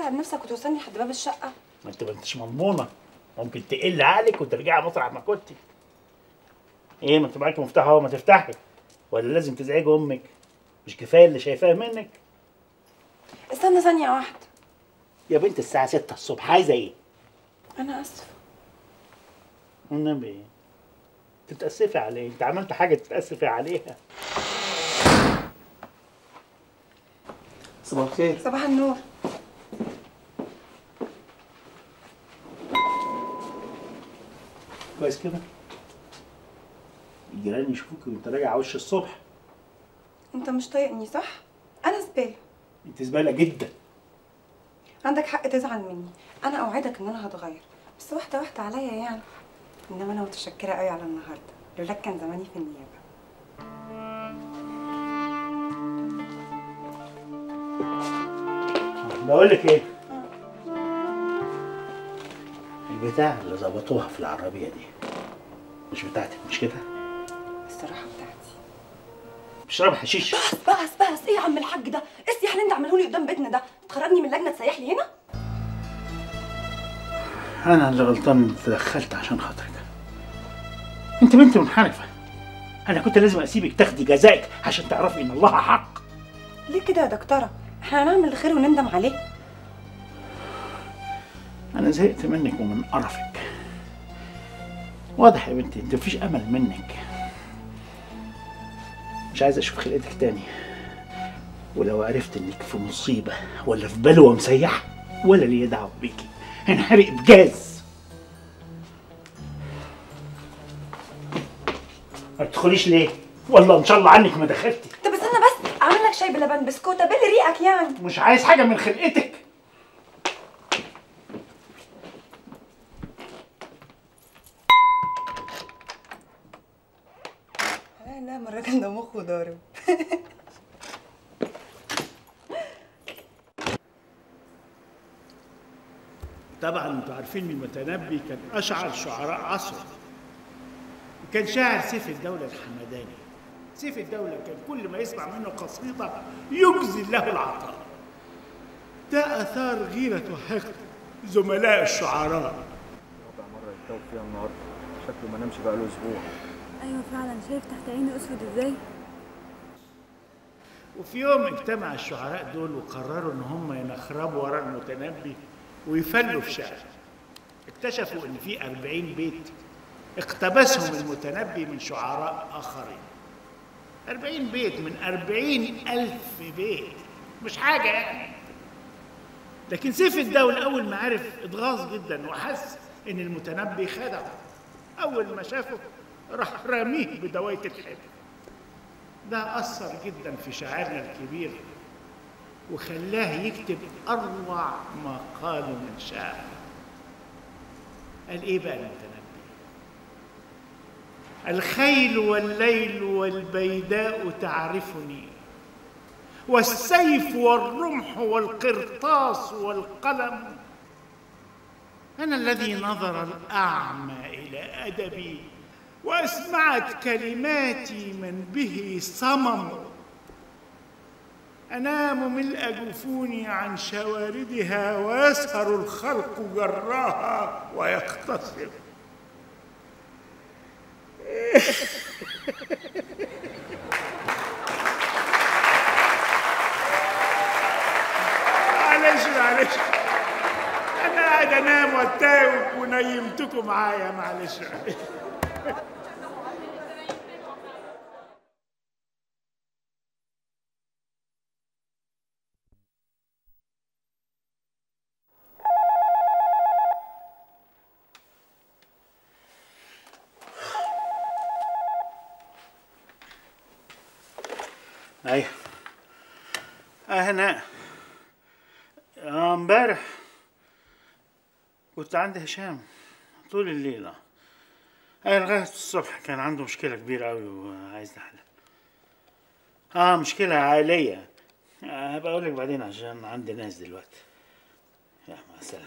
تتعب نفسك وتوصلني لحد باب الشقه ما انت ما انتش مضمونه ممكن تقل عقلك وترجعي مطرح ما كنتي ايه ما انت معاكي مفتاح اهو ما تفتحي ولا لازم تزعجي امك مش كفايه اللي شايفاه منك استنى ثانيه واحده يا بنت الساعه 6 الصبح عايزه ايه انا اسفه والنبي ايه تتاسفي على ايه انت عملت حاجه تتاسفي عليها صباح الخير صباح النور كويس كده الجيران يشوفوك وانت راجع وش الصبح انت مش طايقني صح انا زباله انت زباله جدا عندك حق تزعل مني انا اوعدك ان انا هتغير بس واحده واحده عليا يعني انما انا متشكره قوي على النهارده لولاك كان زماني في النيابه بقول لك ايه البتاع اللي ظبطوها في العربيه دي مش بتاعتك مش كده الصراحه بتاعتي بشرب حشيش بس بس بس ايه يا عم الحاج ده ايه السياح اللي انت عامله لي قدام بيتنا ده تخرجني من اللجنه تسيح لي هنا انا اللي غلطان اني تدخلت عشان خاطرك انت بنت منحرفه انا كنت لازم اسيبك تاخدي جزائك عشان تعرفي ان الله حق ليه كده يا دكتوره احنا هنعمل الخير ونندم عليه انا زهقت منك ومن قرفك واضح يا بنتي انت مفيش امل منك مش عايز اشوف خلقتك تاني ولو عرفت انك في مصيبه ولا في بلوه مسيحه ولا ليا دعوه بيكي هنحرق بجاز ما تدخليش ليه والله ان شاء الله عنك ما دخلتي طب استنى بس اعمل لك شاي بلبن بسكوته بل ريقك يعني مش عايز حاجه من خلقتك لا لا مرة كان ده مخه ضارب طبعا انتوا عارفين ان المتنبي كان اشعر شعراء عصره وكان شاعر سيف الدوله الحمداني سيف الدوله كان كل ما يسمع منه قصيده يجزي له العطاء ده اثار غيره وحقد زملاء الشعراء رابع مرة يتوب فيها النهاردة شكله ما نامش بقاله أسبوع ايوه فعلا شايف تحت عيني اسود ازاي وفي يوم اجتمع الشعراء دول وقرروا ان هم ينخربوا ورا المتنبي ويفلوا في شعر اكتشفوا ان في أربعين بيت اقتبسهم المتنبي من شعراء آخرين أربعين بيت من أربعين ألف بيت مش حاجة يعني لكن سيف الدولة أول ما عرف اتغاظ جدا وحس إن المتنبي خدعه أول ما شافه راح راميه بدواية الحب ده أثر جدا في شاعرنا الكبير وخلاه يكتب أروع ما قاله من شعر قال إيه بقى المتنبي الخيل والليل والبيداء تعرفني والسيف والرمح والقرطاس والقلم أنا الذي نظر الأعمى إلى أدبي وأسمعت كلماتي من به صمم أنام ملء جفوني عن شواردها ويسهر الخلق جراها ويقتصر معلش معلش أنا قاعد أنام وأتاوب ونيمتكم معايا معلش معلش ايوه اه هنا آه، امبارح كنت عند هشام طول الليل اه آه، لغاية الصبح كان عنده مشكلة كبيرة أوي وعايز نحلها اه مشكلة عائلية آه، هبقى أقول لك بعدين عشان عندي ناس دلوقتي يا مع السلامة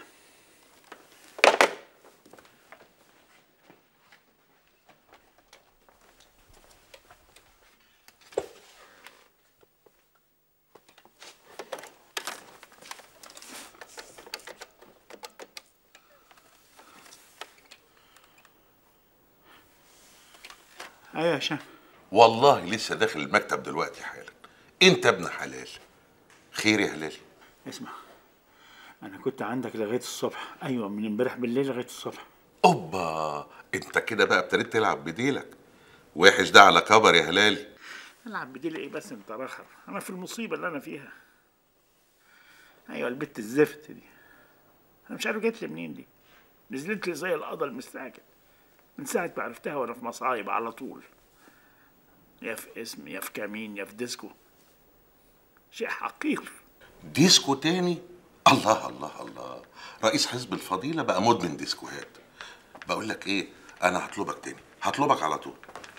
ايوه يا هشام والله لسه داخل المكتب دلوقتي حالا انت ابن حلال خير يا هلال اسمع انا كنت عندك لغايه الصبح ايوه من امبارح بالليل لغايه الصبح اوبا انت كده بقى ابتديت تلعب بديلك وحش ده على كبر يا هلال العب بديل ايه بس انت رخر انا في المصيبه اللي انا فيها ايوه البت الزفت دي انا مش عارف جت لي منين دي نزلت لي زي القضا المستعجل من ساعه ما عرفتها وانا في مصايب على طول يا في اسم يا في كمين يا في ديسكو شيء حقير ديسكو تاني الله الله الله رئيس حزب الفضيلة بقى مدمن ديسكوهات بقول لك ايه انا هطلبك تاني هطلبك على طول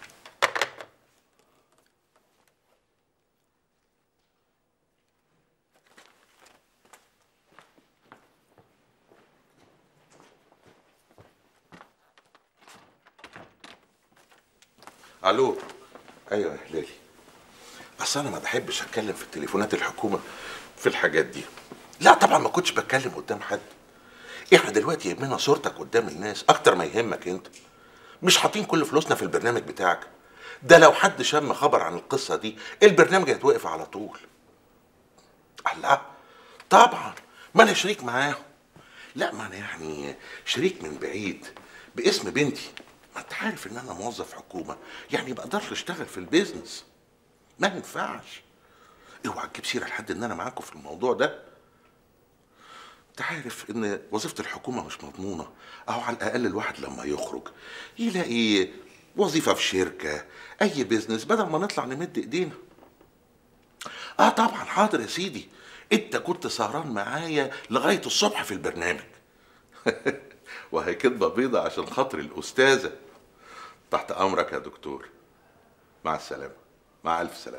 الو ايوه يا هلالي بس انا ما بحبش اتكلم في تليفونات الحكومه في الحاجات دي لا طبعا ما كنتش بتكلم قدام حد احنا دلوقتي يهمنا صورتك قدام الناس اكتر ما يهمك انت مش حاطين كل فلوسنا في البرنامج بتاعك ده لو حد شم خبر عن القصه دي البرنامج هيتوقف على طول الله طبعا ما انا شريك معاهم لا ما انا يعني شريك من بعيد باسم بنتي ما انت عارف ان انا موظف حكومه يعني بقدرش اشتغل في البيزنس ما ينفعش اوعى تجيب سيره لحد ان انا معاكم في الموضوع ده انت عارف ان وظيفه الحكومه مش مضمونه او على الاقل الواحد لما يخرج يلاقي وظيفه في شركه اي بيزنس بدل ما نطلع نمد ايدينا اه طبعا حاضر يا سيدي انت كنت سهران معايا لغايه الصبح في البرنامج وهي كدبه بيضه عشان خاطر الاستاذه تحت امرك يا دكتور مع السلامه مع الف سلامه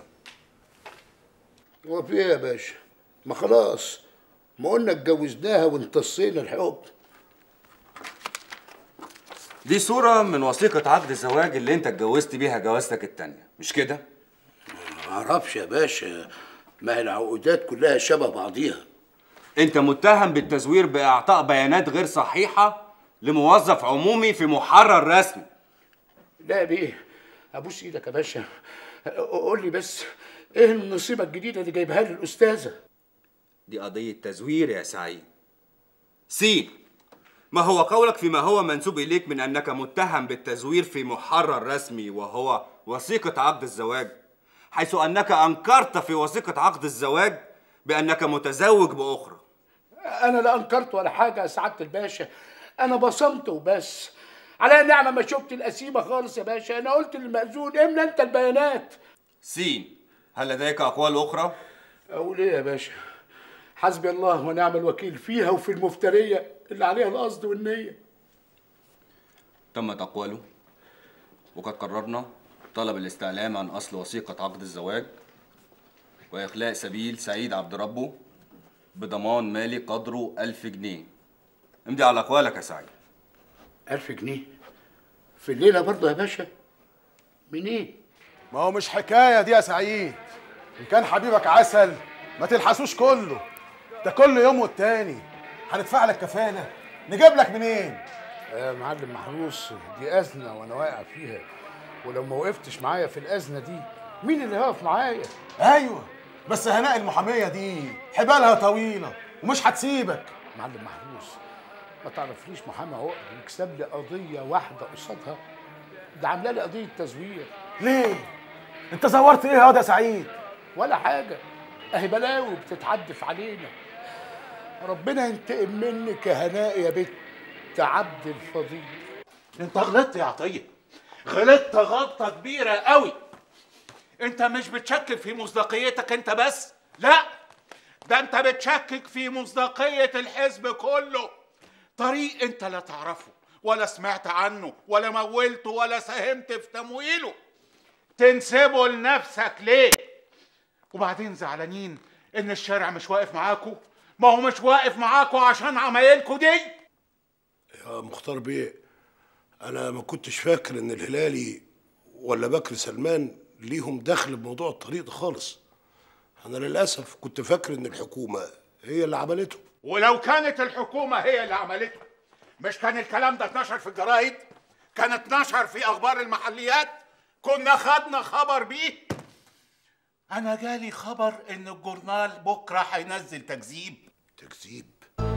هو في ايه يا باشا؟ ما خلاص ما قلنا اتجوزناها وامتصينا الحب دي صورة من وثيقة عقد الزواج اللي انت اتجوزت بيها جوازتك التانية مش كده؟ ما اعرفش يا باشا ما هي العقودات كلها شبه بعضيها انت متهم بالتزوير باعطاء بيانات غير صحيحة لموظف عمومي في محرر رسمي لا بيه ابوس ايدك يا باشا قول لي بس ايه النصيبه الجديده اللي جايبها لي الاستاذه دي قضية تزوير يا سعيد سين ما هو قولك فيما هو منسوب إليك من أنك متهم بالتزوير في محرر رسمي وهو وثيقة عقد الزواج حيث أنك أنكرت في وثيقة عقد الزواج بأنك متزوج بأخرى انا لا انكرت ولا حاجه يا سعاده الباشا انا بصمت وبس على نعمه ما شفت القسيمه خالص يا باشا انا قلت للمأذون املى انت البيانات سين هل لديك أقوال أخرى؟ اقول ايه يا باشا حسبي الله ونعم الوكيل فيها وفي المفتريه اللي عليها القصد والنيه تمت أقواله وقد قررنا طلب الاستعلام عن أصل وثيقة عقد الزواج وإخلاء سبيل سعيد عبد ربه بضمان مالي قدره ألف جنيه امضي على أقوالك يا سعيد ألف جنيه في الليله برضه يا باشا منين ما هو مش حكاية دي يا سعيد إن كان حبيبك عسل ما تلحسوش كله ده كل يوم والتاني هندفع لك كفالة نجيب لك منين؟ يا معلم محروس دي أزمة وأنا واقع فيها ولو ما وقفتش معايا في الأزمة دي مين اللي هيقف معايا؟ أيوه بس هناء المحامية دي حبالها طويلة ومش هتسيبك معلم محروس ما تعرفليش محامي عقد يكسب لي قضية واحدة قصادها ده عاملة لي قضية تزوير ليه؟ أنت زورت إيه يا واد يا سعيد؟ ولا حاجة أهي بلاوي بتتعدف علينا ربنا ينتقم منك يا هناء يا بنت عبد الفضيل انت غلطت يا عطيه غلطت غلطه كبيره قوي انت مش بتشكك في مصداقيتك انت بس لا ده انت بتشكك في مصداقيه الحزب كله طريق انت لا تعرفه ولا سمعت عنه ولا مولته ولا ساهمت في تمويله تنسبه لنفسك ليه وبعدين زعلانين ان الشارع مش واقف معاكوا ما هو مش واقف معاكوا عشان عمايلكوا دي يا مختار بيه انا ما كنتش فاكر ان الهلالي ولا بكر سلمان ليهم دخل بموضوع الطريق ده خالص انا للاسف كنت فاكر ان الحكومه هي اللي عملته ولو كانت الحكومة هي اللي عملته مش كان الكلام ده اتنشر في الجرايد كان اتنشر في أخبار المحليات كنا خدنا خبر بيه انا جالي خبر ان الجورنال بكره هينزل تكذيب تكذيب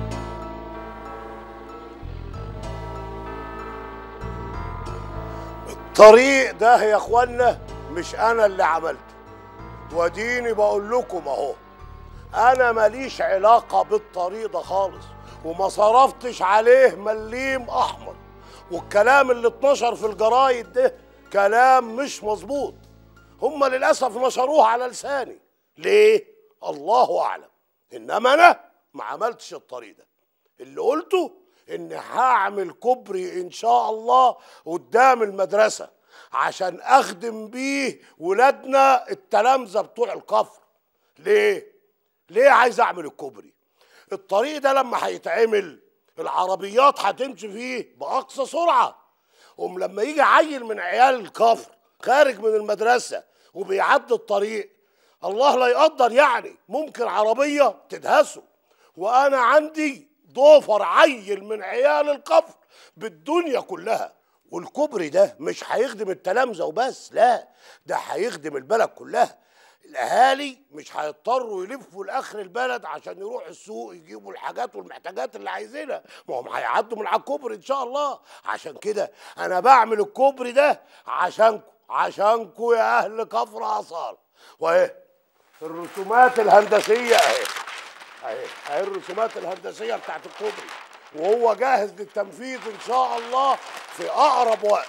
الطريق ده يا اخوانا مش انا اللي عملته واديني بقول لكم اهو انا ماليش علاقه بالطريق ده خالص وما صرفتش عليه مليم احمر والكلام اللي اتنشر في الجرايد ده كلام مش مظبوط هم للاسف نشروه على لساني ليه الله اعلم انما انا ما عملتش الطريق ده اللي قلته اني هعمل كوبري ان شاء الله قدام المدرسه عشان اخدم بيه ولادنا التلامذه بتوع الكفر ليه ليه عايز اعمل الكوبري الطريق ده لما هيتعمل العربيات هتمشي فيه باقصى سرعه قوم لما يجي عيل من عيال الكفر خارج من المدرسه وبيعدي الطريق الله لا يقدر يعني ممكن عربيه تدهسه وانا عندي ضوفر عيل من عيال الكفر بالدنيا كلها والكوبري ده مش هيخدم التلامذه وبس لا ده هيخدم البلد كلها الاهالي مش هيضطروا يلفوا لاخر البلد عشان يروحوا السوق يجيبوا الحاجات والمحتاجات اللي عايزينها ما هم هيعدوا من على الكوبري ان شاء الله عشان كده انا بعمل الكوبري ده عشانكم عشانكم يا اهل كفر اصال واهي الرسومات الهندسيه اهي اهي اهي الرسومات الهندسيه بتاعت الكوبري وهو جاهز للتنفيذ ان شاء الله في اقرب وقت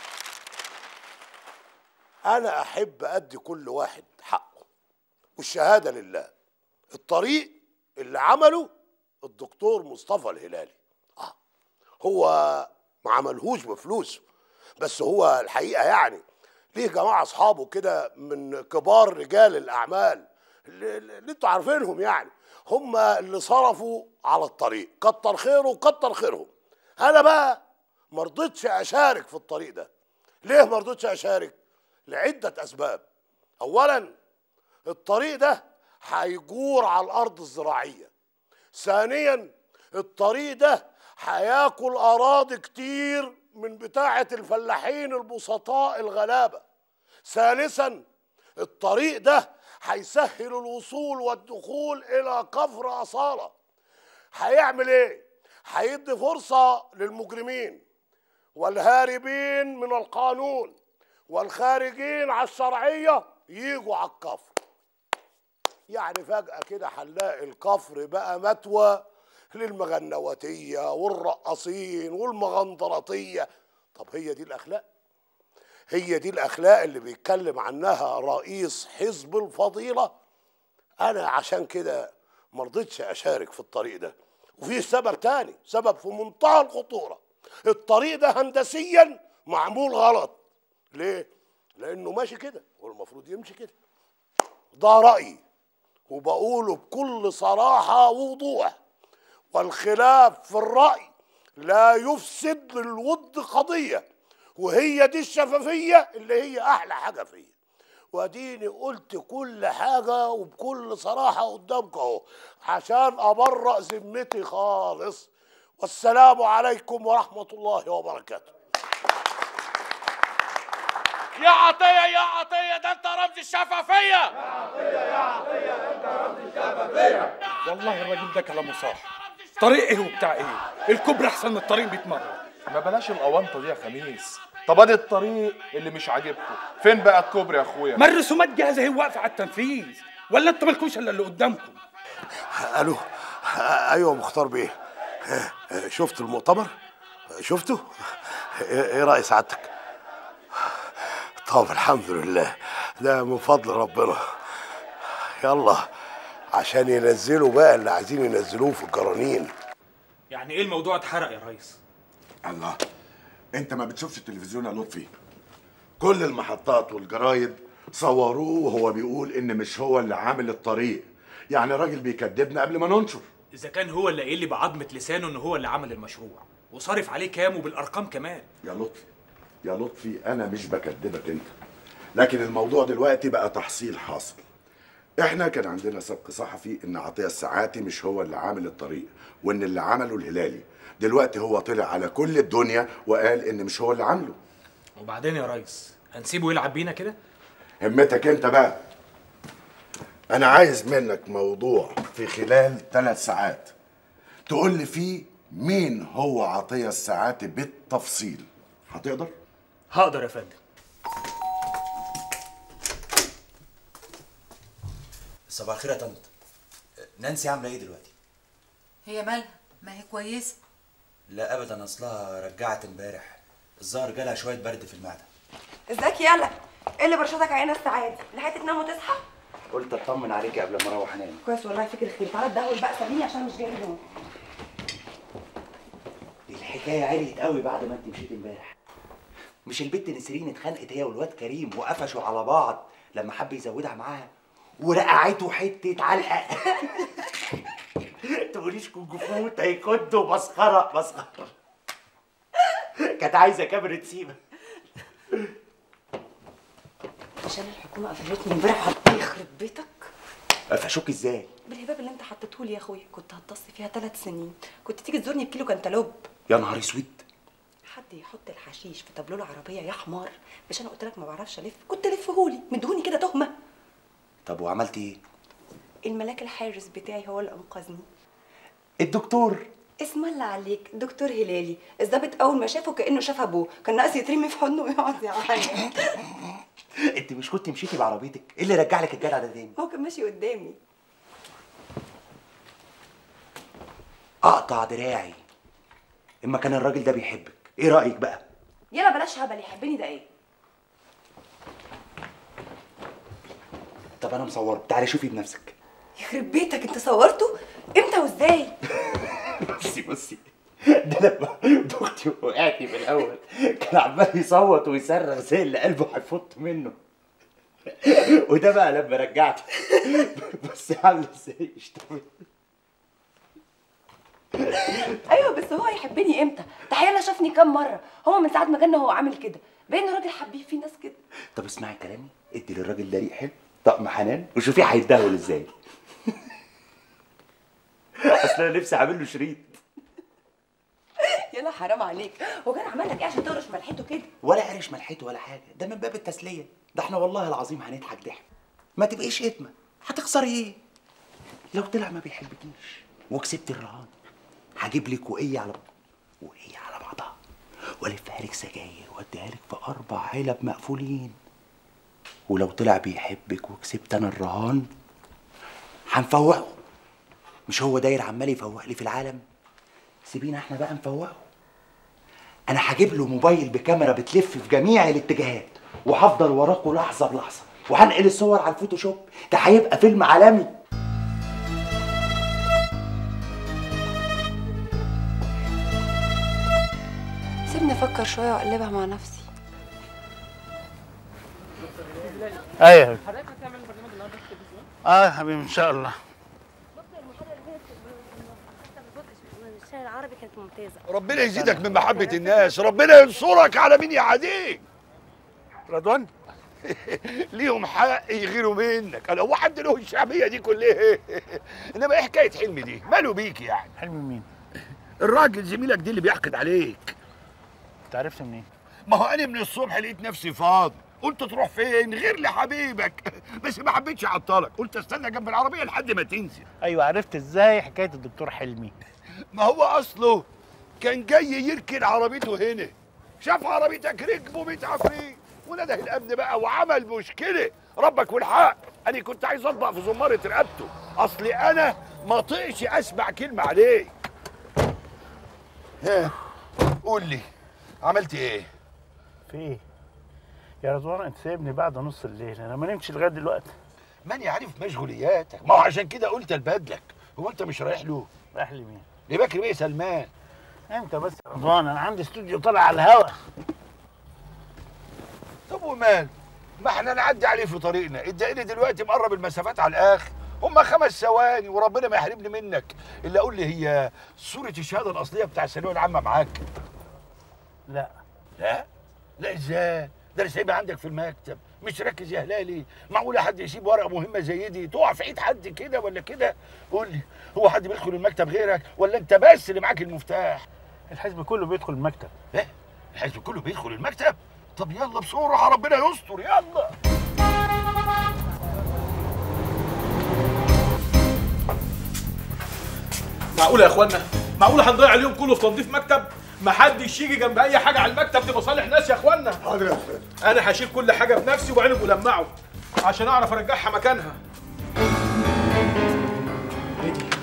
انا احب ادي كل واحد حقه والشهاده لله الطريق اللي عمله الدكتور مصطفى الهلالي آه. هو ما عملهوش بفلوسه بس هو الحقيقه يعني ليه جماعه اصحابه كده من كبار رجال الاعمال اللي, اللي انتوا عارفينهم يعني هم اللي صرفوا على الطريق كتر خيره وكتر خيرهم انا بقى ما رضيتش اشارك في الطريق ده ليه ما رضيتش اشارك لعده اسباب اولا الطريق ده هيجور على الارض الزراعيه ثانيا الطريق ده هياكل اراضي كتير من بتاعه الفلاحين البسطاء الغلابه ثالثا الطريق ده هيسهل الوصول والدخول الى كفر اصاله هيعمل ايه هيدي فرصه للمجرمين والهاربين من القانون والخارجين على الشرعيه يجوا على الكفر يعني فجأة كده هنلاقي الكفر بقى متوى للمغنواتية والرقاصين والمغندرطية طب هي دي الأخلاق هي دي الأخلاق اللي بيتكلم عنها رئيس حزب الفضيلة أنا عشان كده مرضتش أشارك في الطريق ده وفي سبب تاني سبب في منتهى الخطورة الطريق ده هندسيا معمول غلط ليه؟ لأنه ماشي كده والمفروض يمشي كده ده رأيي وبقوله بكل صراحة ووضوح والخلاف في الرأي لا يفسد للود قضية وهي دي الشفافية اللي هي أحلى حاجة فيا واديني قلت كل حاجة وبكل صراحة قدامك اهو عشان أبرأ ذمتي خالص والسلام عليكم ورحمة الله وبركاته يا عطية يا عطية ده انت رمز الشفافية والله الراجل ده كلامه صح طريق ايه وبتاع ايه الكوبري احسن من الطريق 100 مره ما بلاش الاونطه دي يا خميس طب ادي الطريق اللي مش عاجبكم فين بقى الكوبري يا اخويا ما الرسومات جاهزه هي واقفه على التنفيذ ولا انتوا مالكوش الا اللي قدامكم الو ايوه مختار بيه شفت المؤتمر شفته ايه إيه راي سعادتك طب الحمد لله ده من فضل ربنا يلا عشان ينزلوا بقى اللي عايزين ينزلوه في الجرانين يعني ايه الموضوع اتحرق يا ريس الله انت ما بتشوفش التلفزيون يا لطفي كل المحطات والجرايد صوروه وهو بيقول ان مش هو اللي عامل الطريق يعني راجل بيكذبنا قبل ما ننشر اذا كان هو اللي قايل لي بعظمه لسانه ان هو اللي عمل المشروع وصارف عليه كام وبالارقام كمان يا لطفي يا لطفي انا مش بكذبك انت لكن الموضوع دلوقتي بقى تحصيل حاصل احنا كان عندنا سبق صحفي ان عطيه الساعاتي مش هو اللي عامل الطريق وان اللي عمله الهلالي دلوقتي هو طلع على كل الدنيا وقال ان مش هو اللي عامله وبعدين يا ريس هنسيبه يلعب بينا كده همتك انت بقى انا عايز منك موضوع في خلال ثلاث ساعات تقول لي فيه مين هو عطية الساعاتي بالتفصيل هتقدر؟ هقدر يا فندم صباح الخير يا طنط نانسي عامله ايه دلوقتي هي مالها ما هي كويسه لا ابدا اصلها رجعت امبارح الظاهر جالها شويه برد في المعده ازيك يلا ايه اللي برشاتك عينها الساعات لحقت تنام وتصحى قلت اطمن عليكي قبل ما اروح انام كويس والله فكر خير تعالى اتدهول بقى سابيني عشان مش جاي نوم دي الحكايه عليت قوي بعد ما انت مشيت امبارح مش البت نسرين اتخانقت هي والواد كريم وقفشوا على بعض لما حب يزودها معاها ورقعته حته علقه تقوليش كونج فو تايكوندو مسخره مسخره كانت عايزه كاميرا سيما عشان الحكومه قفلتني امبارح وحطني يخرب بيتك قفشوك ازاي بالهباب اللي انت حطيته لي يا اخويا كنت هتص فيها ثلاث سنين كنت تيجي تزورني بكيلو كنتالوب يا نهار اسود حد يحط الحشيش في تابلو العربيه يا حمار مش انا قلت لك ما بعرفش الف كنت الفهولي مدهوني كده تهمه طب وعملت ايه الملاك الحارس بتاعي هو اللي انقذني الدكتور اسم الله عليك دكتور هلالي الظابط اول ما شافه كانه شاف ابوه كان ناقص يترمي في حضنه ويقعد يعيط انت مش كنت مشيتي بعربيتك ايه اللي رجع لك الجدع ده تاني هو كان ماشي قدامي اقطع دراعي اما كان الراجل ده بيحبك ايه رايك بقى يلا بلاش هبل يحبني ده ايه طب انا مصور تعالي شوفي بنفسك يخرب بيتك انت صورته امتى وازاي بصي بصي ده لما دختي وقعتي في الاول كان عمال يصوت ويصرخ زي اللي قلبه هيفط منه وده بقى لما رجعت بس عامله ازاي اشتغل ايوه بس هو هيحبني امتى تحيانا شافني كام مره هو من ساعه ما جالنا هو عامل كده باين راجل حبيب في ناس كده طب اسمعي كلامي ادي للراجل ده ريق حلو طقم حنان وشوفيه هيتدهول ازاي اصل انا نفسي اعمل له شريط يلا حرام عليك هو كان عمل لك ايه عشان تقرش ملحته كده ولا قرش ملحته ولا حاجه ده من باب التسليه ده احنا والله العظيم هنضحك ضحك ما تبقيش اتمه هتخسري ايه لو طلع ما بيحبكيش وكسبت الرهان هجيب لك وقيه على وقيه على بعضها والفها لك سجاير واديها لك في اربع علب مقفولين ولو طلع بيحبك وكسبت انا الرهان هنفوقه مش هو داير عمال يفوق لي في العالم سيبينا احنا بقى نفوقه انا هجيب له موبايل بكاميرا بتلف في جميع الاتجاهات وهفضل وراكوا لحظه بلحظه وهنقل الصور على الفوتوشوب ده هيبقى فيلم عالمي سيبني افكر شويه واقلبها مع نفسي ايوه يا حبيبي. اه يا حبيبي ان شاء الله الشارع العربي كانت ممتازه ربنا يزيدك من محبة الناس ربنا ينصرك على مين يعاديك رضوان ليهم حق يغيروا منك انا هو حد له الشعبيه دي كلها انما ايه حكايه حلمي دي ماله بيك يعني حلم مين الراجل زميلك دي اللي بيحقد عليك انت عرفت منين ما هو انا من الصبح لقيت نفسي فاضي قلت تروح فين غير لحبيبك بس ما حبيتش اعطلك قلت استنى جنب العربيه لحد ما تنزل ايوه عرفت ازاي حكايه الدكتور حلمي ما هو اصله كان جاي يركن عربيته هنا شاف عربيتك ركبه بيت عفريت ونده الامن بقى وعمل مشكله ربك والحق انا كنت عايز اطبق في زماره رقبته اصلي انا ما طقش اسمع كلمه عليك ها قول لي عملت ايه في ايه يا رضوان انت سايبني بعد نص الليل انا ما نمتش لغايه دلوقتي ماني عارف مشغولياتك ما هو عشان كده قلت البدلك هو انت مش رايح له رايح لمين لبكر بيه سلمان انت بس يا رضوان انا عندي استوديو طالع على الهوا طب ومال ما احنا نعدي عليه في طريقنا الدقيقة دلوقتي مقرب المسافات على الاخر هما خمس ثواني وربنا ما يحرمني منك الا قول لي هي صورة الشهادة الأصلية بتاع الثانوية العامة معاك لا لا لا ازاي ده انا سايبها عندك في المكتب مش ركز يا هلالي معقولة حد يسيب ورقة مهمة زي دي تقع في ايد حد كده ولا كده قول لي هو حد بيدخل المكتب غيرك ولا انت بس اللي معاك المفتاح الحزب كله بيدخل المكتب ايه الحزب كله بيدخل المكتب طب يلا بسرعه ربنا يستر يلا معقوله يا اخوانا معقوله هنضيع اليوم كله في تنظيف مكتب ما حدش يجي جنب اي حاجه على المكتب دي مصالح ناس يا اخوانا حاضر يا استاذ انا هشيل كل حاجه بنفسي وبعيني ملمعه عشان اعرف ارجعها مكانها ايه دي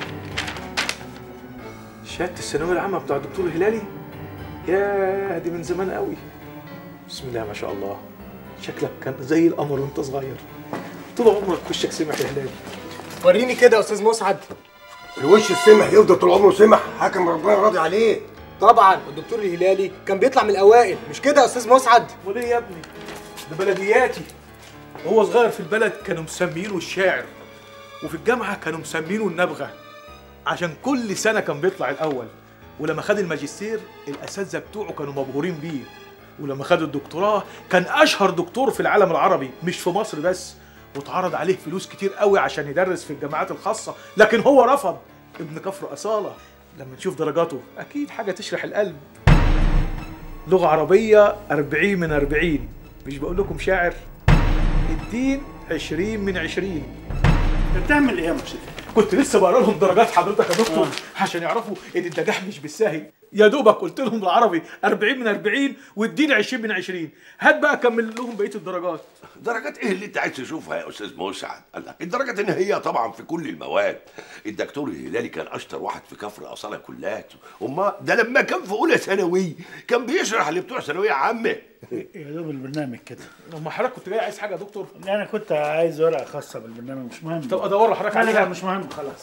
شهاده الثانويه العامه بتاع الدكتور الهلالي ياه دي من زمان قوي بسم الله ما شاء الله شكلك كان زي القمر وانت صغير طول عمرك وشك سمح يا هلالي وريني كده يا استاذ مسعد الوش السمح يفضل طول عمره سمح حكم ربنا راضي عليه طبعا الدكتور الهلالي كان بيطلع من الاوائل مش كده يا استاذ مسعد امال ايه يا ابني ده بلدياتي وهو صغير في البلد كانوا مسمينه الشاعر وفي الجامعه كانوا مسمينه النبغه عشان كل سنه كان بيطلع الاول ولما خد الماجستير الاساتذه بتوعه كانوا مبهورين بيه ولما خد الدكتوراه كان اشهر دكتور في العالم العربي مش في مصر بس واتعرض عليه فلوس كتير قوي عشان يدرس في الجامعات الخاصه لكن هو رفض ابن كفر اصاله لما تشوف درجاته اكيد حاجه تشرح القلب لغه عربيه 40 من 40 مش بقول لكم شاعر الدين 20 من 20 انت بتعمل ايه يا مرشد؟ كنت لسه بقرا لهم درجات حضرتك يا دكتور عشان يعرفوا ان النجاح مش بالساهل يا دوبك قلت لهم بالعربي 40 من 40 والدين 20 من 20 هات بقى كمل لهم بقيه الدرجات درجات ايه اللي انت عايز تشوفها يا استاذ مسعد الله الدرجات النهائيه طبعا في كل المواد الدكتور الهلالي كان اشطر واحد في كفر اصاله كلات امال ده لما كان في اولى ثانوي كان بيشرح اللي بتوع ثانويه عامه يا دوب البرنامج كده لما حضرتك كنت جاي عايز حاجه يا دكتور انا كنت عايز ورقه خاصه بالبرنامج مش مهم طب ادور لحضرتك لا لا عليها. لا مش مهم خلاص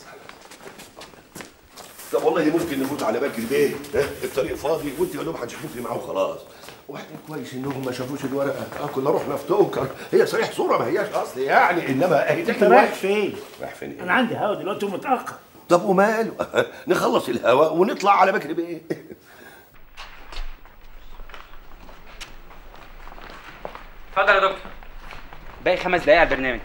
طب والله ممكن نفوت على باكر بيه ها الطريق فاضي وانت يا دوب هتشوفي معاه وخلاص وبعدين كويس انهم ما شافوش الورقه اه كنا رحنا في تونكر هي صحيح صوره ما هياش اصل يعني انما اهي انت رايح فين؟ رايح فين انا عندي هوا دلوقتي ومتاخر طب وماله نخلص الهواء ونطلع على بكر بيه اتفضل يا دكتور باقي خمس دقايق على البرنامج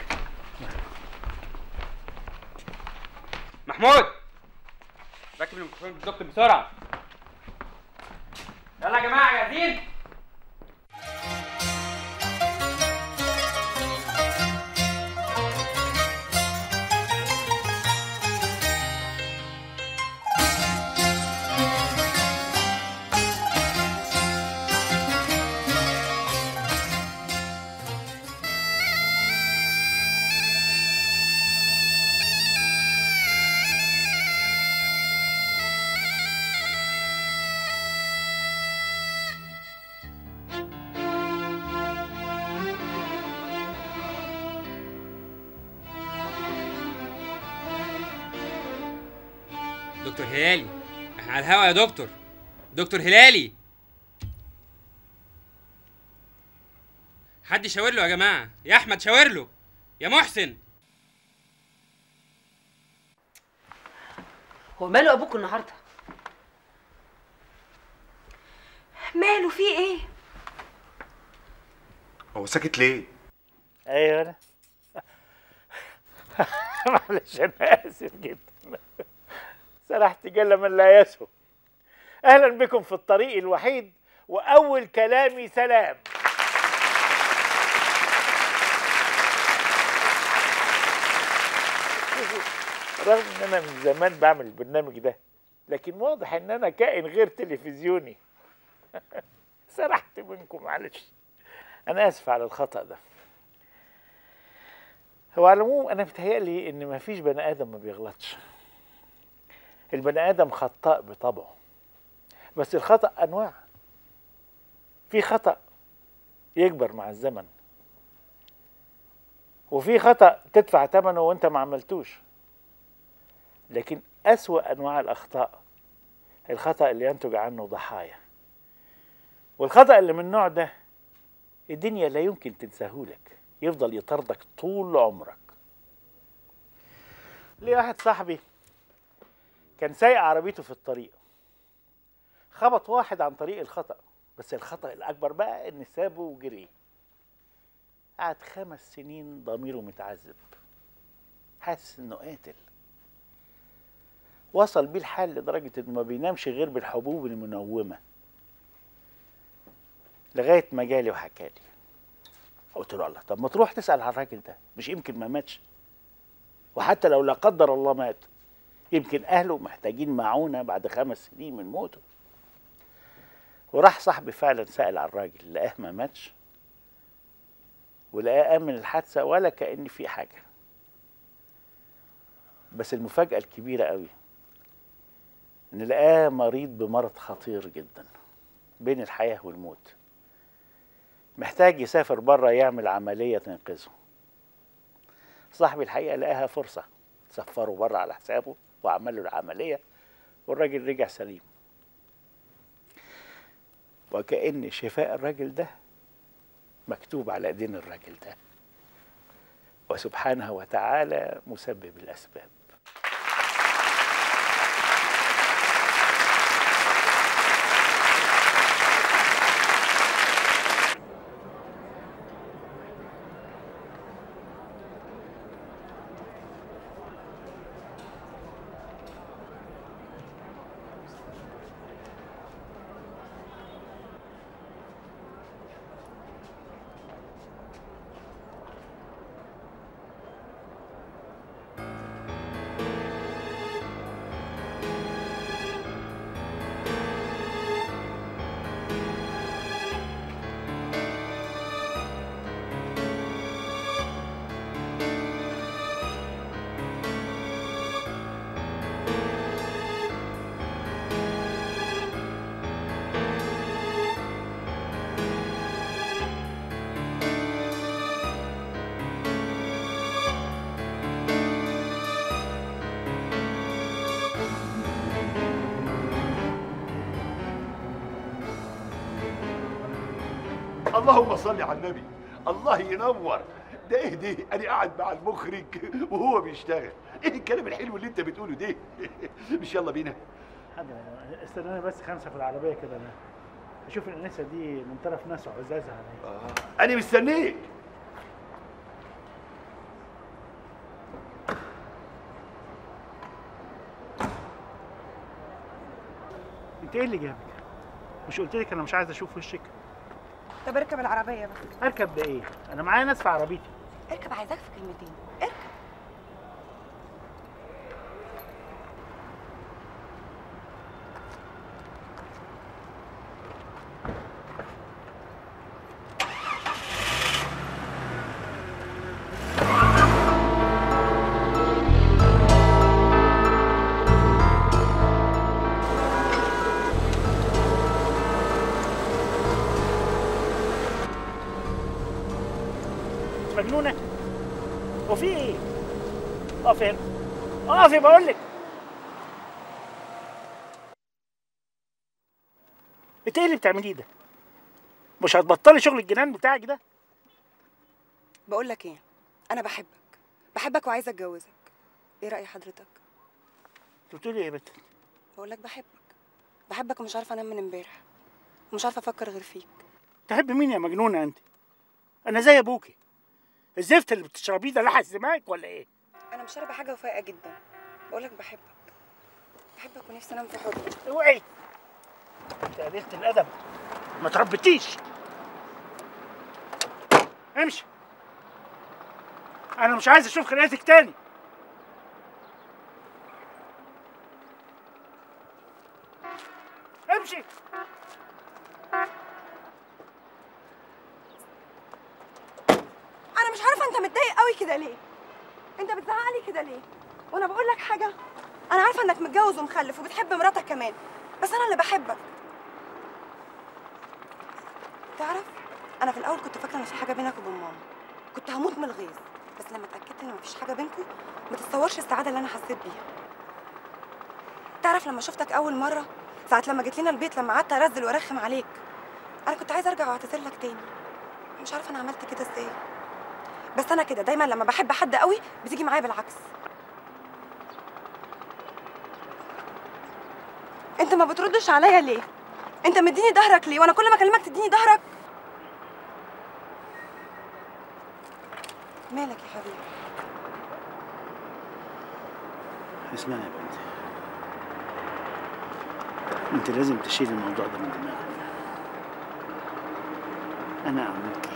محمود ركب الميكروفون بالدكتور بسرعه يلا يا جماعه جاهزين دكتور هلالي احنا على الهوا يا دكتور دكتور هلالي حد يشاور له يا جماعه يا احمد شاور له يا محسن هو ماله ابوك النهارده ماله في ايه هو ساكت ليه؟ ايوه انا معلش انا اسف جدا سرحت جل من لا يسهو اهلا بكم في الطريق الوحيد واول كلامي سلام رغم ان انا من زمان بعمل البرنامج ده لكن واضح ان انا كائن غير تلفزيوني سرحت منكم معلش انا اسف على الخطا ده هو على العموم انا متهيألي ان مفيش بني ادم ما بيغلطش البني ادم خطاء بطبعه بس الخطا انواع في خطا يكبر مع الزمن وفي خطا تدفع ثمنه وانت ما عملتوش لكن اسوا انواع الاخطاء الخطا اللي ينتج عنه ضحايا والخطا اللي من النوع ده الدنيا لا يمكن تنساهولك يفضل يطاردك طول عمرك ليه واحد صاحبي كان سايق عربيته في الطريق خبط واحد عن طريق الخطأ بس الخطأ الأكبر بقى إن سابه وجري قعد خمس سنين ضميره متعذب حاسس إنه قاتل وصل بيه الحال لدرجة إنه ما بينامش غير بالحبوب المنومة لغايه ما جالي وحكى لي قلت له الله طب ما تروح تسال على الراجل ده مش يمكن ما ماتش وحتى لو لا قدر الله مات يمكن اهله محتاجين معونه بعد خمس سنين من موته وراح صاحبي فعلا سال على الراجل لقاه ما ماتش ولقاه قام من الحادثه ولا كان في حاجه بس المفاجاه الكبيره قوي ان لقاه مريض بمرض خطير جدا بين الحياه والموت محتاج يسافر بره يعمل عمليه تنقذه صاحبي الحقيقه لقاها فرصه سفره بره على حسابه وعمل له العمليه والراجل رجع سليم وكأن شفاء الراجل ده مكتوب على ايدين الراجل ده وسبحانه وتعالى مسبب الاسباب اللهم صل على النبي الله ينور ده ايه دي انا قاعد مع المخرج وهو بيشتغل ايه الكلام الحلو اللي انت بتقوله ده مش يلا بينا استناني بس خمسه في العربيه كده انا اشوف الانسه دي من طرف ناس عزاز عليا آه. انا مستنيك انت ايه اللي جابك مش قلت لك انا مش عايز اشوف وشك طب اركب العربيه بس اركب ده ايه انا معايا ناس في عربيتي اركب عايزاك في كلمتين اركب مجنونه وفي ايه اقف هنا اقفي بقول لك انت ايه اللي بتعمليه ده مش هتبطلي شغل الجنان بتاعك ده بقول لك ايه انا بحبك بحبك وعايزه اتجوزك ايه راي حضرتك انت بتقولي ايه يا بنت بقول لك بحبك بحبك ومش عارفه انام من امبارح ومش عارفه افكر غير فيك تحب مين يا مجنونه انت انا زي ابوكي الزفت اللي بتشربيه ده لحس دماغك ولا ايه انا مش شاربه حاجه وفايقه جدا بقول لك بحبك بحبك ونفسي انام في حضنك اوعي انت قليلة الادب ما تربيتيش امشي انا مش عايز اشوف خناقتك تاني امشي انا مش عارفه انت متضايق قوي كده ليه انت بتزعقلي كده ليه وانا بقول لك حاجه انا عارفه انك متجوز ومخلف وبتحب مراتك كمان بس انا اللي بحبك تعرف انا في الاول كنت فاكره ان في حاجه بينك وبين ماما كنت هموت من الغيظ بس لما اتاكدت ان مفيش حاجه بينكم ما تتصورش السعاده اللي انا حسيت بيها تعرف لما شفتك اول مره ساعه لما جيت لنا البيت لما قعدت ارزل وارخم عليك انا كنت عايزه ارجع واعتذر لك تاني مش عارفه انا عملت كده ازاي بس انا كده دايما لما بحب حد قوي بتيجي معايا بالعكس انت ما بتردش عليا ليه انت مديني ظهرك ليه وانا كل ما اكلمك تديني ظهرك مالك يا حبيبي اسمعي يا بنتي انت لازم تشيل الموضوع ده من دماغك انا ابوكي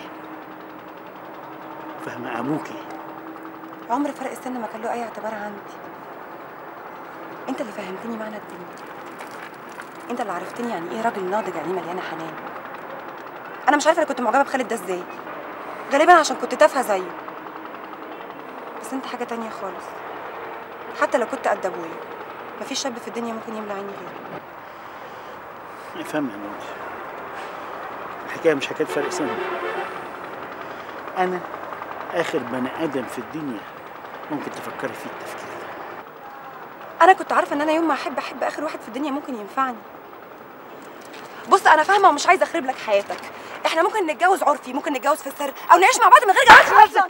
فاهمه ابوكي عمر فرق السن ما كان له اي اعتبار عندي انت اللي فهمتني معنى الدنيا انت اللي عرفتني يعني ايه راجل ناضج يعني مليانه حنان انا مش عارفه انا كنت معجبه بخالد ده ازاي غالبا عشان كنت تافهه زيه بس انت حاجه تانية خالص حتى لو كنت قد ابويا مفيش شاب في الدنيا ممكن يملى عيني غيرك افهم يا نور الحكايه مش حكايه فرق سن انا اخر بني ادم في الدنيا ممكن تفكري فيه التفكير ده انا كنت عارفه ان انا يوم ما احب احب اخر واحد في الدنيا ممكن ينفعني بص انا فاهمه ومش عايزه اخرب لك حياتك احنا ممكن نتجوز عرفي ممكن نتجوز في السر او نعيش مع بعض من غير جواز اصلا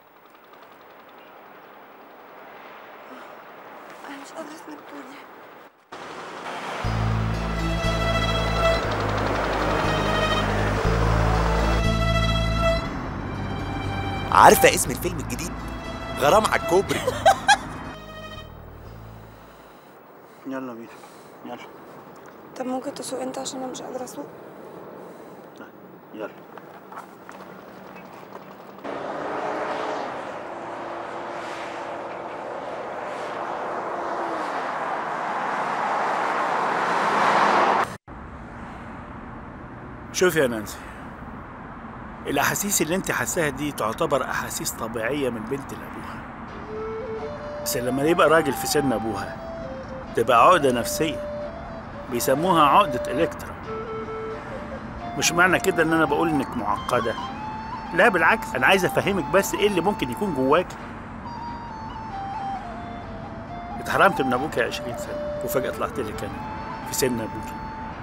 انا مش قادره اسمع بتقولي عارفه اسم الفيلم الجديد غرام على الكوبري يلا بينا يلا طب ممكن تسوق انت عشان انا مش قادره اسوق يلا شوفي يا نانسي الأحاسيس اللي أنت حاساها دي تعتبر أحاسيس طبيعية من بنت لأبوها بس لما يبقى راجل في سن أبوها تبقى عقدة نفسية بيسموها عقدة إلكترا مش معنى كده إن أنا بقول إنك معقدة لا بالعكس أنا عايز أفهمك بس إيه اللي ممكن يكون جواكي اتحرمت من أبوك 20 سنة وفجأة طلعت لك أنا في سن أبوك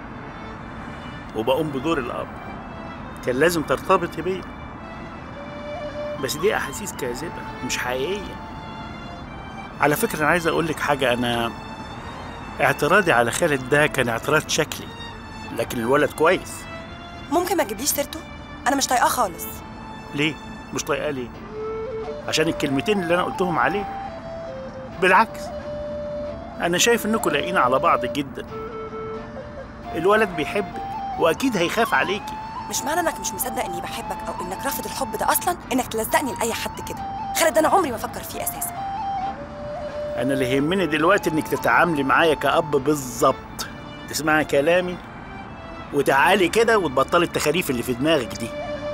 وبقوم بدور الأب كان لازم ترتبطي بيا بس دي أحاسيس كاذبة مش حقيقية على فكرة أنا عايز أقول لك حاجة أنا اعتراضي على خالد ده كان اعتراض شكلي لكن الولد كويس ممكن ما تجيبليش سيرته انا مش طايقاه خالص ليه؟ مش طايقاه ليه؟ عشان الكلمتين اللي أنا قلتهم عليه بالعكس أنا شايف إنكم لايقين على بعض جدا الولد بيحبك وأكيد هيخاف عليكي مش معنى انك مش مصدق اني بحبك او انك رافض الحب ده اصلا انك تلزقني لاي حد كده خالد ده انا عمري ما افكر فيه اساسا أنا اللي يهمني دلوقتي إنك تتعاملي معايا كأب بالظبط تسمعي كلامي وتعالي كده وتبطلي التخاريف اللي في دماغك دي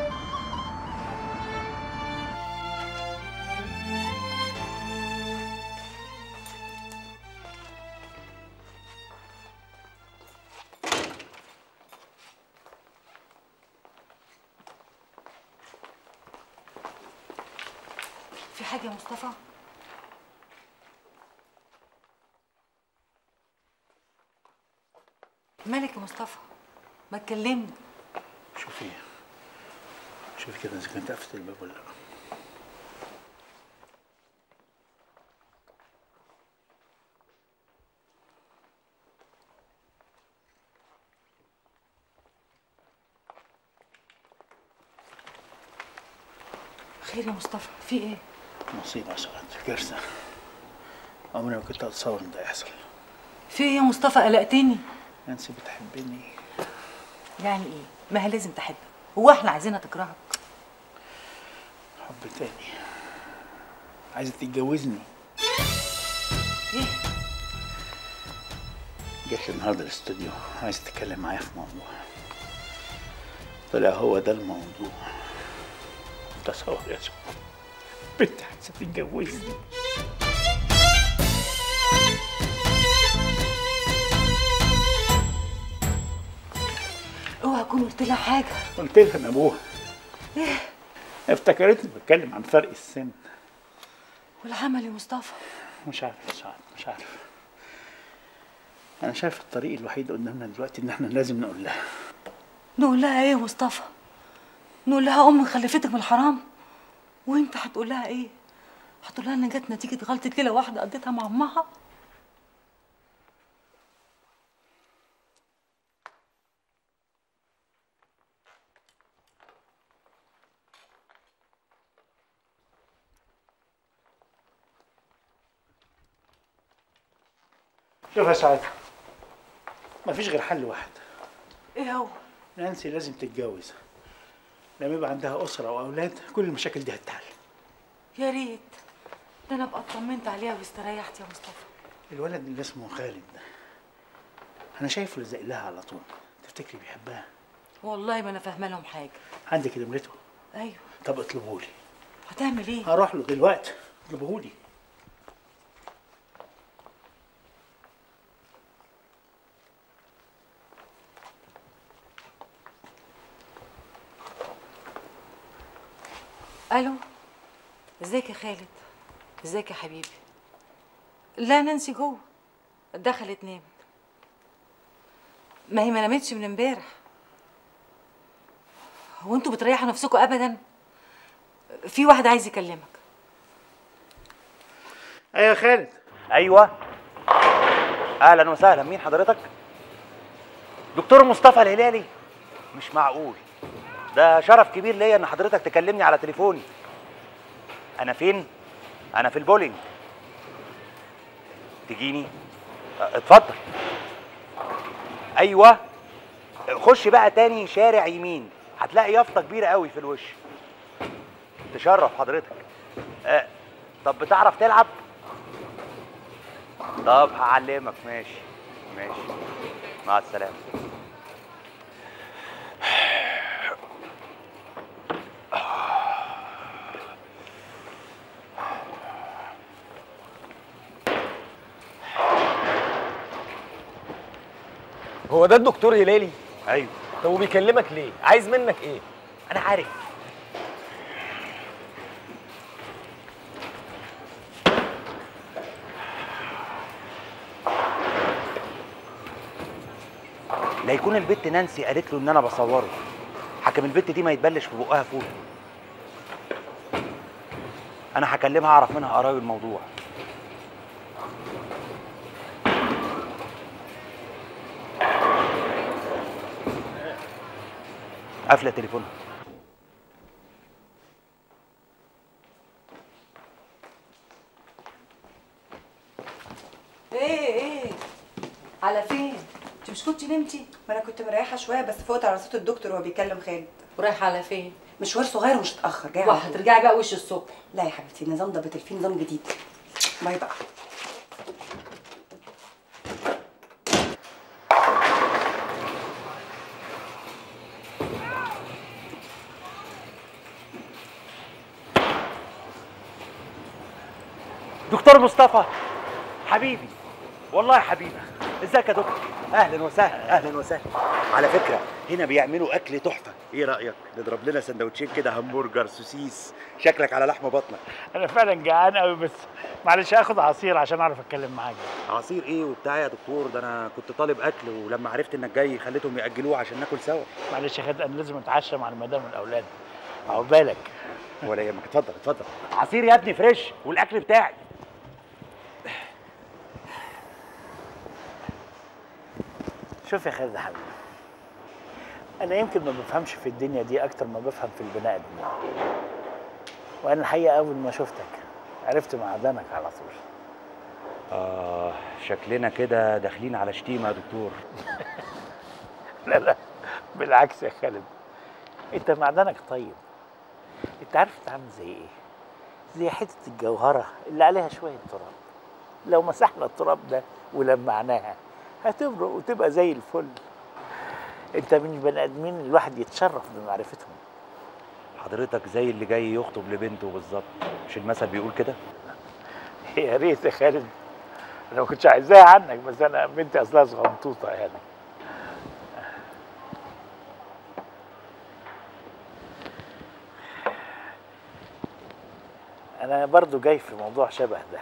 في حاجة يا مصطفى؟ مالك يا مصطفى؟ ما تكلمني شوفي شوفي كده إذا كنت قفلت الباب ولا لأ خير يا مصطفى في ايه؟ مصيبة يا سعاد كارثة عمري ما كنت أتصور إن ده يحصل في ايه يا مصطفى قلقتني نانسي بتحبني يعني ايه؟ ما هي لازم تحبك هو احنا عايزينها تكرهك حب تاني عايزة تتجوزني ايه؟ جت لي النهارده الاستوديو عايز تتكلم معايا في موضوع طلع هو ده الموضوع تصور يا سعاد بنت عايزة تتجوزني اوعى اكون قلت لها حاجة قلت لها ان ابوها ايه؟ افتكرتني بتكلم عن فرق السن والعمل يا مصطفى مش عارف يا سعاد مش عارف انا شايف الطريق الوحيد قدامنا دلوقتي ان احنا لازم نقول لها نقول لها ايه يا مصطفى؟ نقول لها ام خلفتك من الحرام وانت هتقول لها ايه؟ هتقول لها ان جت نتيجة غلطة ليلة واحدة قضيتها مع امها؟ شوف يا سعاد مفيش غير حل واحد ايه هو؟ نانسي لازم تتجوز لما يبقى عندها اسره واولاد كل المشاكل دي هتتحل يا ريت ده انا ابقى اطمنت عليها واستريحت يا مصطفى الولد اللي اسمه خالد ده انا شايفه لزق لها على طول تفتكري بيحبها والله ما انا فاهمه لهم حاجه عندك نمرته ايوه طب اطلبه لي هتعمل ايه هروح له دلوقتي اطلبه لي الو ازيك يا خالد ازيك يا حبيبي لا نانسي جوه دخلت نامت ما هي ما نامتش من امبارح هو انتوا بتريحوا نفسكم ابدا في واحد عايز يكلمك ايوه يا خالد ايوه اهلا وسهلا مين حضرتك دكتور مصطفى الهلالي مش معقول ده شرف كبير ليا ان حضرتك تكلمني على تليفوني انا فين انا في البولينج تجيني اه، اتفضل ايوه خش بقى تاني شارع يمين هتلاقي يافطه كبيره قوي في الوش تشرف حضرتك اه طب بتعرف تلعب طب هعلمك ماشي ماشي مع السلامه هو ده الدكتور هلالي ايوه طب وبيكلمك ليه عايز منك ايه انا عارف لا يكون البت نانسي قالت له ان انا بصوره حكم البت دي ما يتبلش في بقها فول انا هكلمها اعرف منها قرايب الموضوع قافله تليفونها ايه ايه على فين انت مش كنت نمتي ما انا كنت مريحه شويه بس فوت على صوت الدكتور وهو بيكلم خالد ورايحه على فين مشوار صغير ومش هتاخر جايه على طول. وهترجعي بقى وش الصبح لا يا حبيبتي النظام ده بتل فيه نظام جديد باي بقى دكتور مصطفى حبيبي والله يا حبيبي ازيك يا دكتور اهلا وسهلا اهلا وسهلا على فكره هنا بيعملوا اكل تحفه ايه رايك نضرب لنا سندوتشين كده همبرجر سوسيس شكلك على لحم بطنك انا فعلا جعان قوي بس معلش هاخد عصير عشان اعرف اتكلم معاك عصير ايه وبتاع يا دكتور ده انا كنت طالب اكل ولما عرفت انك جاي خليتهم ياجلوه عشان ناكل سوا معلش يا خالد انا لازم اتعشى مع المدام والاولاد عقبالك ولا يهمك اتفضل اتفضل عصير يا ابني فريش والاكل بتاعي شوف يا خالد يا حبيبي انا يمكن ما بفهمش في الدنيا دي اكتر ما بفهم في البني ادمين وانا الحقيقه اول ما شفتك عرفت معدنك على طول اه شكلنا كده داخلين على شتيمه يا دكتور لا لا بالعكس يا خالد انت معدنك طيب انت عارف انت عامل زي ايه زي حته الجوهره اللي عليها شويه تراب لو مسحنا التراب ده ولمعناها هتبرق وتبقى زي الفل انت من البني ادمين الواحد يتشرف بمعرفتهم حضرتك زي اللي جاي يخطب لبنته بالظبط مش المثل بيقول كده يا ريت يا خالد انا ما كنتش عايزاها عنك بس انا بنتي اصلها صغنطوطه يعني انا برضو جاي في موضوع شبه ده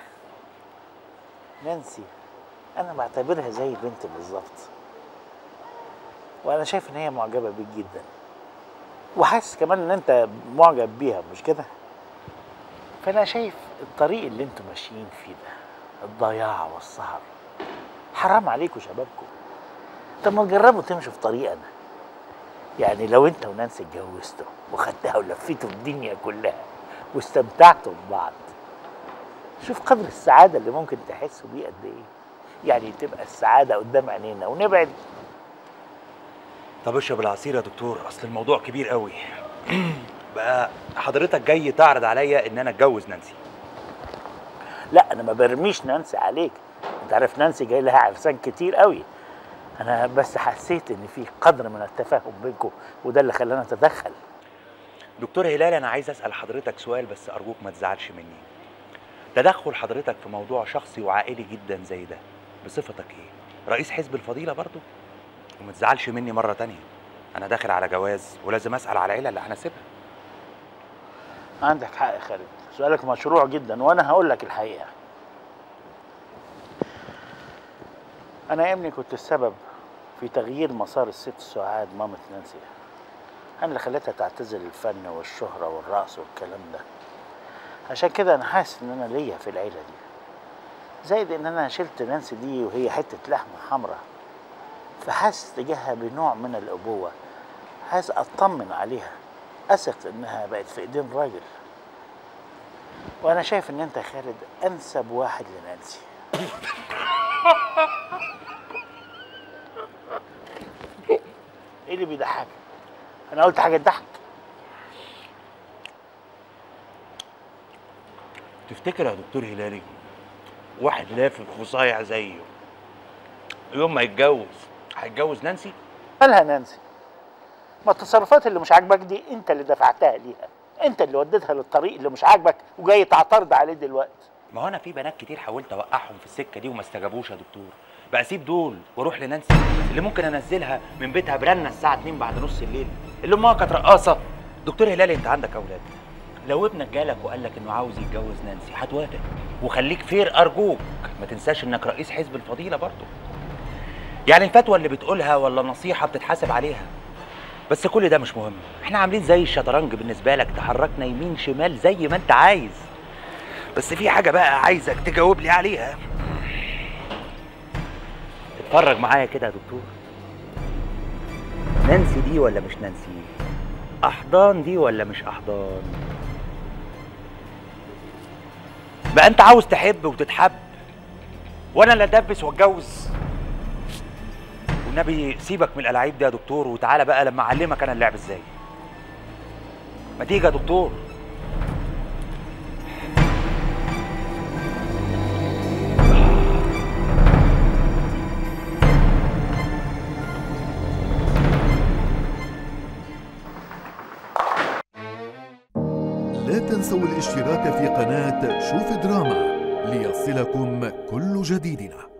نانسي انا بعتبرها زي البنت بالظبط وانا شايف ان هي معجبه بيك جدا وحاسس كمان ان انت معجب بيها مش كده فانا شايف الطريق اللي انتوا ماشيين فيه ده الضياع والسهر حرام عليكم شبابكم طب ما تجربوا تمشوا في طريقنا يعني لو انت ونانسي اتجوزتوا وخدتها ولفيتوا الدنيا كلها واستمتعتوا ببعض شوف قدر السعاده اللي ممكن تحسوا بيه قد ايه يعني تبقى السعاده قدام عينينا ونبعد طب اشرب العصير يا دكتور اصل الموضوع كبير قوي بقى حضرتك جاي تعرض عليا ان انا اتجوز نانسي لا انا ما برميش نانسي عليك انت عارف نانسي جاي لها عرسان كتير قوي انا بس حسيت ان في قدر من التفاهم بينكم وده اللي خلاني اتدخل دكتور هلال انا عايز اسال حضرتك سؤال بس ارجوك ما تزعلش مني تدخل حضرتك في موضوع شخصي وعائلي جدا زي ده بصفتك ايه رئيس حزب الفضيله برضو وما تزعلش مني مره تانية انا داخل على جواز ولازم اسال على العيله اللي هناسبها عندك حق يا خالد سؤالك مشروع جدا وانا هقول لك الحقيقه انا يا ابني كنت السبب في تغيير مسار الست سعاد مامة نانسي انا اللي خليتها تعتزل الفن والشهرة والرقص والكلام ده عشان كده انا حاسس ان انا ليا في العيلة دي زائد ان انا شلت نانسي دي وهي حتة لحمة حمراء فحاسس تجاهها بنوع من الابوة عايز اطمن عليها اثق انها بقت في ايدين راجل وانا شايف ان انت يا خالد انسب واحد لنانسي ايه اللي بيضحك انا قلت حاجه تضحك تفتكر يا دكتور هلالي واحد لافف وصايع زيه يوم ما يتجوز هيتجوز نانسي مالها نانسي ما التصرفات اللي مش عاجبك دي انت اللي دفعتها ليها انت اللي وديتها للطريق اللي مش عاجبك وجاي تعترض عليه دلوقتي ما هو انا في بنات كتير حاولت اوقعهم في السكه دي وما استجابوش يا دكتور بقى اسيب دول واروح لنانسي اللي ممكن انزلها من بيتها برنة الساعه 2 بعد نص الليل اللي امها كانت رقاصه دكتور هلالي انت عندك اولاد لو ابنك جالك وقال لك انه عاوز يتجوز نانسي هتوافق وخليك فير ارجوك ما تنساش انك رئيس حزب الفضيله برضه يعني الفتوى اللي بتقولها ولا النصيحه بتتحاسب عليها بس كل ده مش مهم احنا عاملين زي الشطرنج بالنسبه لك تحركنا يمين شمال زي ما انت عايز بس في حاجه بقى عايزك تجاوب لي عليها اتفرج معايا كده يا دكتور نانسي دي ولا مش نانسي احضان دي ولا مش احضان بقى انت عاوز تحب وتتحب وانا اللي ادبس واتجوز والنبي سيبك من الالعاب دي يا دكتور وتعالى بقى لما اعلمك انا اللعب ازاي ما تيجي يا دكتور لا تنسوا الاشتراك في قناة شوف دراما ليصلكم كل جديدنا